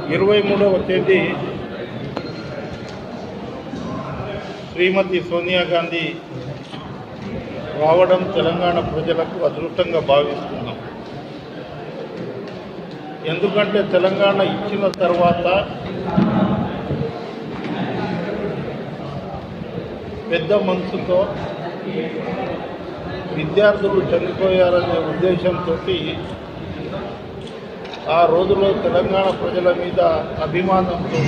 ఇరవై మూడవ తేదీ శ్రీమతి సోనియా గాంధీ రావడం తెలంగాణ ప్రజలకు అదృష్టంగా భావిస్తున్నాం ఎందుకంటే తెలంగాణ ఇచ్చిన తర్వాత పెద్ద మనసుతో విద్యార్థులు చనిపోయారనే ఉద్దేశంతో ఆ రోజులో తెలంగాణ ప్రజల మీద అభిమానంతో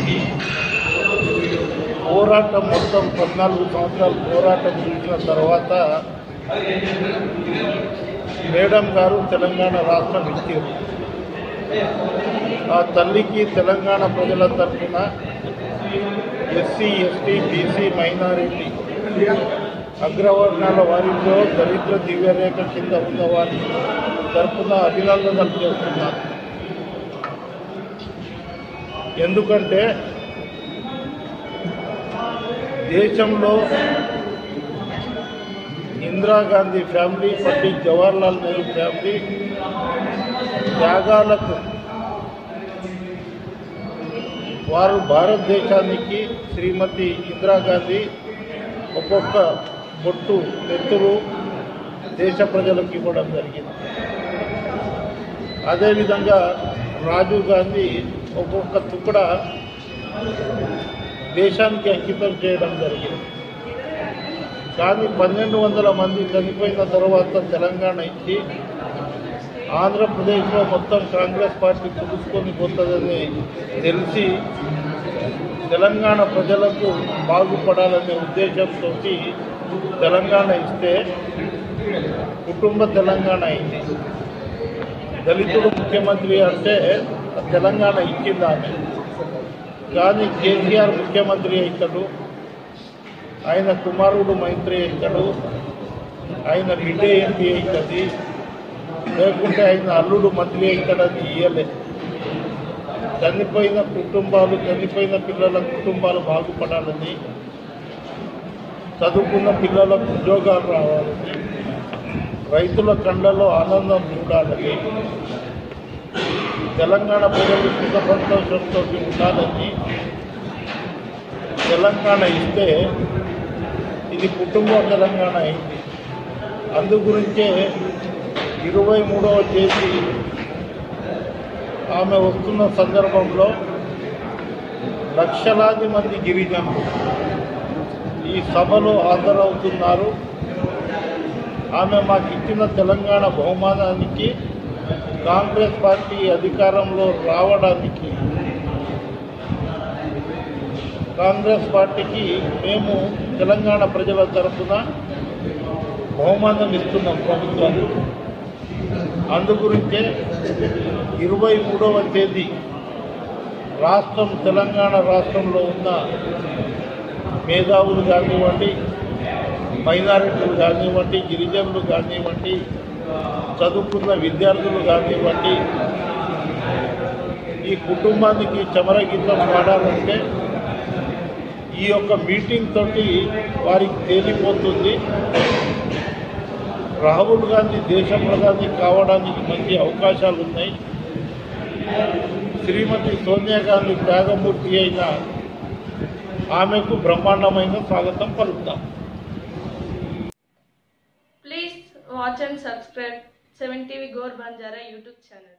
పోరాటం మొత్తం పద్నాలుగు సంవత్సరాలు పోరాటం చేసిన తర్వాత మేడం గారు తెలంగాణ రాష్ట్రం ఇచ్చారు ఆ తల్లికి తెలంగాణ ప్రజల తరఫున ఎస్సీ ఎస్టీ బీసీ మైనారిటీ అగ్రవర్ణాల వారిలో దరిద్ర దివ్యరేఖ కింద ఉన్న వారి తరఫున అభినందనలు చేస్తున్నారు ఎందుకంటే దేశంలో ఇందిరాగాంధీ ఫ్యామిలీ పండిత్ జవహర్లాల్ నెహ్రూ ఫ్యామిలీ త్యాగాలకు వారు భారతదేశానికి శ్రీమతి ఇందిరాగాంధీ ఒక్కొక్క బొట్టు ఎత్తులు దేశ ప్రజలకు ఇవ్వడం జరిగింది అదేవిధంగా రాజీవ్ గాంధీ ఒక్కొక్క తుక్కడ దేశానికి అంకితం చేయడం జరిగింది కానీ పన్నెండు వందల మంది చనిపోయిన తర్వాత తెలంగాణ ఇచ్చి ఆంధ్రప్రదేశ్లో మొత్తం కాంగ్రెస్ పార్టీ పులుసుకొని పోతుందని తెలిసి తెలంగాణ ప్రజలకు బాగుపడాలనే ఉద్దేశంతో తెలంగాణ ఇస్తే కుటుంబ తెలంగాణ అయింది దళితుడు ముఖ్యమంత్రి అంటే తెలంగాణ ఇచ్చింది ఆమె కానీ కేసీఆర్ ముఖ్యమంత్రి అవుతాడు ఆయన కుమారుడు మంత్రి అవుతాడు ఆయన బిడ్డే ఎంపీ అవుతుంది లేకుంటే ఆయన అల్లుడు మంత్రి అవుతాడని ఇయ్యలే చనిపోయిన కుటుంబాలు చనిపోయిన పిల్లల కుటుంబాలు బాగుపడాలని చదువుకున్న పిల్లలకు ఉద్యోగాలు రావాలని రైతుల కళ్ళలో ఆనందం చూడాలని తెలంగాణ ప్రజలు సుఖ సంతోషంతో ఉండాలని తెలంగాణ ఇస్తే ఇది కుటుంబ తెలంగాణ అయింది అందు గురించే ఇరవై మూడవ తేదీ ఆమె వస్తున్న సందర్భంలో లక్షలాది మంది గిరిజనులు ఈ సభలో హాజరవుతున్నారు ఆమె మాకు ఇచ్చిన తెలంగాణ బహుమానానికి కాంగ్రెస్ పార్టీ అధికారంలో రావడానికి కాంగ్రెస్ పార్టీకి మేము తెలంగాణ ప్రజల తరఫున బహుమానం ఇస్తున్నాం ప్రభుత్వానికి అందు గురించే ఇరవై మూడవ తేదీ రాష్ట్రం తెలంగాణ రాష్ట్రంలో ఉన్న మేధావులు కానివ్వండి మైనారిటీలు కానివ్వండి గిరిజనులు కానివ్వండి చదువుకున్న విద్యార్థులు కానివ్వండి ఈ కుటుంబానికి చమరగీతం పాడాలంటే ఈ యొక్క మీటింగ్ తోటి వారికి తేలిపోతుంది రాహుల్ గాంధీ దేశ ప్రధాని కావడానికి మంచి అవకాశాలు ఉన్నాయి శ్రీమతి సోనియా గాంధీ త్యాగమూర్తి అయిన ఆమెకు బ్రహ్మాండమైన స్వాగతం పలుకుతాం Please watch and subscribe 7 TV Gore Banjara YouTube channel.